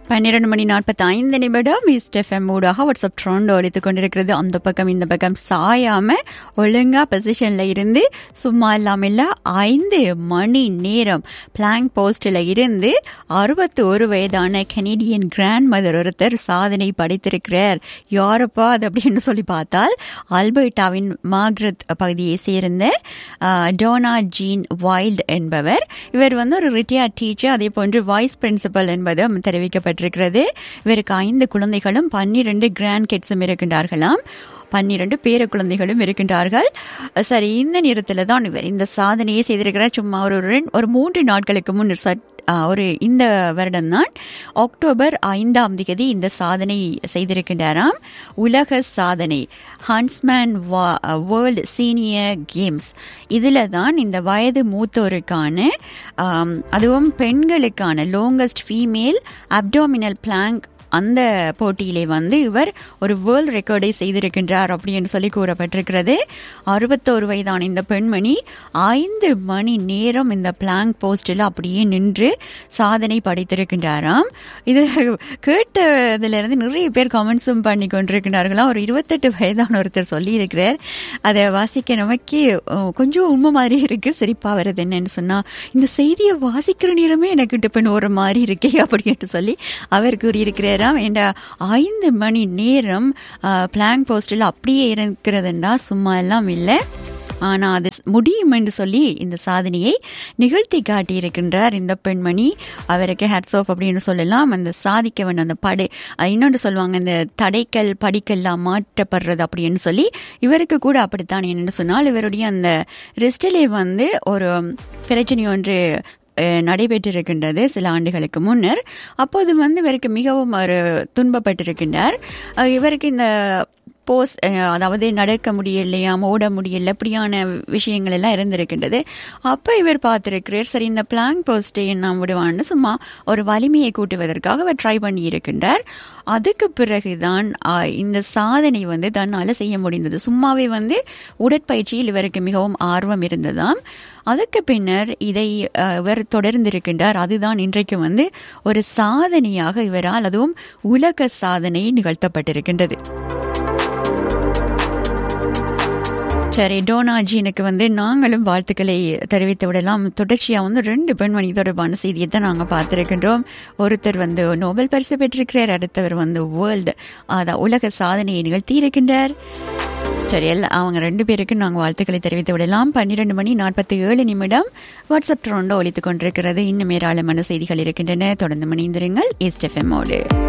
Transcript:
பன்னிரண்டு மணி நாற்பத்தி ஐந்து நிமிடம் ஈஸ்ட் எஃப்எம் ஊடாக வாட்ஸ்அப் ட்ரோண்ட் ஒழித்துக் கொண்டிருக்கிறது அந்த பக்கம் இந்த பக்கம் சாயாம ஒழுங்கா பொசிஷன்ல இருந்து சும்மா இல்லாம இல்ல ஐந்து மணி நேரம் பிளாங்க் போஸ்டில் இருந்து அறுபத்தி ஒரு வயதான கெனடியன் கிராண்ட் மதர் ஒருத்தர் சாதனை படைத்திருக்கிறார் யாரப்பா அது அப்படின்னு சொல்லி பார்த்தால் ஆல்பர்டாவின் மார்க்ரத் பகுதியை சேர்ந்த ஆஹ், டோனா ஜீன் வைல்ட் என்பவர் இவர் வந்து ஒரு ரிட்டையர்ட் டீச்சர் அதே போன்று வைஸ் பிரின்சிபல் என்பதும் தெரிவிக்கப்பட்டிருக்கிறது இவருக்கு ஐந்து குழந்தைகளும் பன்னிரண்டு கிராண்ட் கிட்ஸும் இருக்கின்றார்களாம் பன்னிரண்டு பேர குழந்தைகளும் இருக்கின்றார்கள் சரி இந்த நேரத்தில் தான் இவர் இந்த சாதனையை செய்திருக்கிறார் சும்மா ஒரு ரெண்டு ஒரு மூன்று நாட்களுக்கு முன்னர் சட் ஆ, ஒரு இந்த வருடம்தான் அக்டோபர் ஐந்தாம் தேதி இந்த சாதனை செய்திருக்கின்றாராம் உலக சாதனை ஹன்ஸ்மேன் வேர்ல்டு சீனியர் கேம்ஸ் இதில் தான் இந்த வயது மூத்தோருக்கான ஆம், அதுவும் பெண்களுக்கான லோங்கஸ்ட் ஃபீமேல் அப்டோமினல் பிளாங்க் அந்த போட்டியிலே வந்து இவர் ஒரு வேர்ல்ட் ரெக்கார்டை செய்திருக்கின்றார் அப்படின்னு சொல்லி கூறப்பட்டிருக்கிறது அறுபத்தோரு வயதான இந்த பெண்மணி ஐந்து மணி நேரம் இந்த பிளாங்க் போஸ்டில் அப்படியே நின்று சாதனை படைத்திருக்கின்றாராம் இது கேட்டதுலேருந்து நிறைய பேர் கமெண்ட்ஸும் பண்ணி கொண்டிருக்கிறார்களாம் ஒரு இருபத்தெட்டு வயதான ஒருத்தர் சொல்லியிருக்கிறார் அதை வாசிக்க நமக்கே அஹ், கொஞ்சம் உண்மை மாதிரி இருக்கு சிரிப்பா வருது என்னன்னு சொன்னா இந்த செய்தியை வாசிக்கிற நேரமே எனக்கு டிப்பன் ஒரு மாதிரி இருக்கே அப்படின்னு சொல்லி அவர் கூறியிருக்கிறாராம் என்ற ஐந்து மணி நேரம் பிளாங்க் போஸ்டில் அப்படியே இருக்கிறதுண்டா சும்மா எல்லாம் இல்லை ஆனா அது முடியும் என்று சொல்லி இந்த சாதனையை நிகழ்த்தி காட்டியிருக்கின்றார் இந்த பெண்மணி அவருக்கு ஹேட்ஸ் ஆஃப் அப்படின்னு சொல்லலாம் அந்த சாதிக்க வேண்டிய அந்த படை அஹ் இன்னொன்று சொல்லுவாங்க இந்த தடைக்கல் படிக்கல்லாம் மாற்றப்படுறது அப்படின்னு சொல்லி இவருக்கு கூட அப்படித்தான் என்னென்னு சொன்னால் இவருடைய அந்த ரிஸ்டிலே வந்து ஒரு பிரச்சனை ஒன்று அஹ், நடைபெற்றிருக்கின்றது சில ஆண்டுகளுக்கு முன்னர் அப்போது வந்து இவருக்கு மிகவும் ஒரு துன்பப்பட்டிருக்கின்றார் அஹ், இவருக்கு இந்த போஸ் அஹ், அதாவது நடக்க முடியலையாம் ஓட முடியல இப்படியான விஷயங்கள் எல்லாம் இருந்திருக்கின்றது அப்போ இவர் பார்த்திருக்கிறார் சரி இந்த பிளாங் போஸ்டை நாம் விடுவான்னு சும்மா ஒரு வலிமையை கூட்டுவதற்காக அவர் ட்ரை பண்ணி இருக்கின்றார் அதுக்கு பிறகுதான் ஆஹ், இந்த சாதனை வந்து தன்னால் செய்ய முடிந்தது சும்மாவே வந்து உடற்பயிற்சியில் இவருக்கு மிகவும் ஆர்வம் இருந்ததாம் அதுக்கு பின்னர் இதை அஹ், இவர் தொடர்ந்திருக்கின்றார் அதுதான் இன்றைக்கு வந்து ஒரு சாதனையாக இவரால் அதுவும் உலக சாதனை நிகழ்த்தப்பட்டிருக்கின்றது சரி டோனாஜினுக்கு வந்து நாங்களும் வாழ்த்துக்களை தெரிவித்து விடலாம் தொடர்ச்சியா வந்து ரெண்டு பெண்மணி தொடர்பான செய்தியை தான் நாங்கள் பார்த்திருக்கின்றோம் ஒருத்தர் வந்து நோபல் பரிசு பெற்றிருக்கிறார் அடுத்தவர் வந்து வேர்ல்டு அதான் உலக சாதனையை நிகழ்த்தி இருக்கின்றார் சரி எல்லாம் அவங்க ரெண்டு பேருக்கு நாங்கள் வாழ்த்துக்களை தெரிவித்து விடலாம் பன்னிரெண்டு மணி நாற்பத்தி ஏழு நிமிடம் வாட்ஸ்அப் ட்ரோண்டோ ஒலித்துக் கொண்டிருக்கிறது இன்னும் ஏராளமான செய்திகள் இருக்கின்றன தொடர்ந்து மணிந்திருங்கள் ஈஸ்ட் எஃப்எம்மோடு